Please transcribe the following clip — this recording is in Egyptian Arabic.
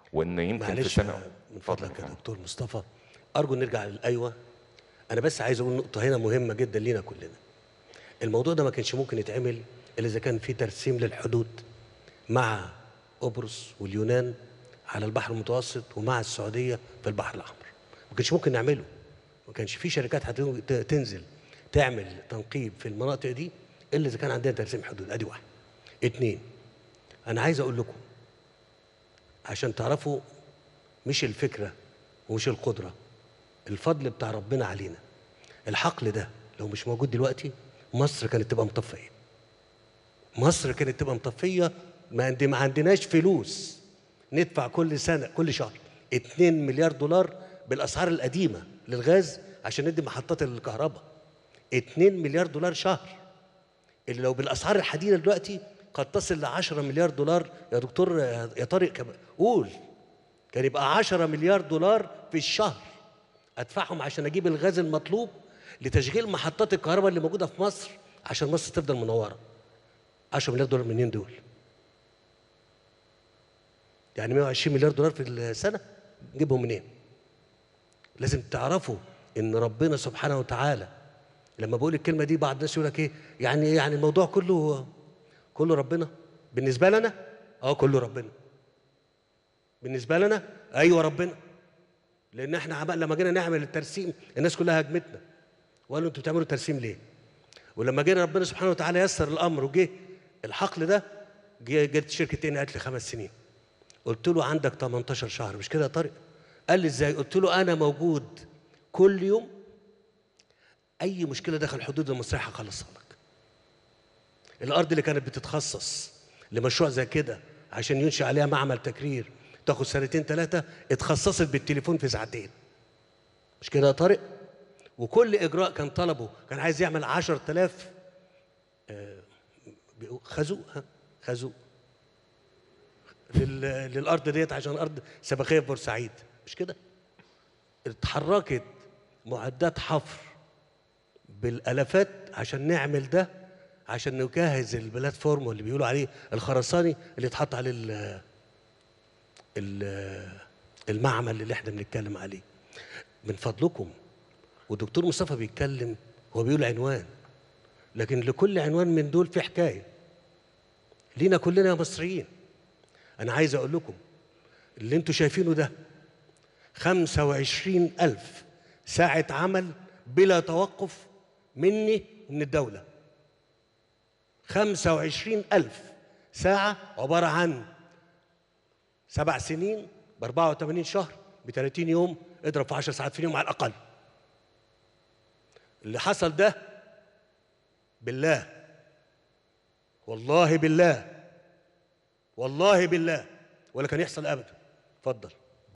وان يمكن في معلش سنه من اتفضل فضلك يا يا فندم. دكتور مصطفى ارجو نرجع للايوه انا بس عايز اقول نقطه هنا مهمه جدا لينا كلنا الموضوع ده ما كانش ممكن يتعمل الا اذا كان في ترسيم للحدود مع قبرص واليونان على البحر المتوسط ومع السعوديه في البحر الاحمر ما كانش ممكن نعمله ما كانش في شركات هتنزل تعمل تنقيب في المناطق دي الا اذا كان عندنا ترسيم حدود ادي واحد اتنين انا عايز اقول لكم عشان تعرفوا مش الفكرة ومش القدرة الفضل بتاع ربنا علينا الحقل ده لو مش موجود دلوقتي مصر كانت تبقى مطفية مصر كانت تبقى مطفية ما عند- ما عندناش فلوس ندفع كل سنة كل شهر 2 مليار دولار بالأسعار القديمة للغاز عشان ندي محطات الكهرباء 2 مليار دولار شهر اللي لو بالاسعار الحديثه دلوقتي قد تصل ل 10 مليار دولار يا دكتور يا طارق كم- قول كان يبقى 10 مليار دولار في الشهر ادفعهم عشان اجيب الغاز المطلوب لتشغيل محطات الكهرباء اللي موجوده في مصر عشان مصر تفضل منوره 10 مليار دولار منين دول؟ يعني 120 مليار دولار في السنه نجيبهم منين؟ لازم تعرفوا ان ربنا سبحانه وتعالى لما بقول الكلمه دي بعض الناس يقول لك ايه يعني إيه؟ يعني الموضوع كله كله ربنا بالنسبه لنا اه كله ربنا بالنسبه لنا ايوه ربنا لان احنا عمل لما جينا نعمل الترسيم الناس كلها هجمتنا وقالوا انتوا بتعملوا ترسيم ليه ولما جينا ربنا سبحانه وتعالى يسر الامر وجه الحقل ده جه- جت شركه تاني قالت لي خمس سنين قلت له عندك 18 شهر مش كده يا طارق قال لي ازاي قلت له انا موجود كل يوم اي مشكله داخل الحدود المصريه هخلصها لك الارض اللي كانت بتتخصص لمشروع زي كده عشان ينشئ عليها معمل تكرير تاخد سنتين ثلاثه اتخصصت بالتليفون في ساعتين مش كده يا طارق وكل اجراء كان طلبه كان عايز يعمل 10000 آه، بيقول- خازوق ها خازوق لل- للارض ديت عشان ارض سبخيه في بورسعيد مش كده اتحركت معدات حفر بالالافات عشان نعمل ده عشان نجهز البلاتفورم اللي بيقولوا عليه الخرساني اللي يتحط عليه ال ال المعمل اللي احنا بنتكلم عليه من فضلكم والدكتور مصطفى بيتكلم هو بيقول عنوان لكن لكل عنوان من دول في حكايه لينا كلنا يا مصريين انا عايز اقول لكم اللي انتوا شايفينه ده 25 ألف ساعة عمل بلا توقف مني ومن الدولة 25 ألف ساعة عبارة عن سبع سنين ب 84 شهر ب 30 يوم اضرب في 10 ساعات في اليوم على الأقل اللي حصل ده بالله والله بالله والله بالله ولا كان يحصل أبدا اتفضل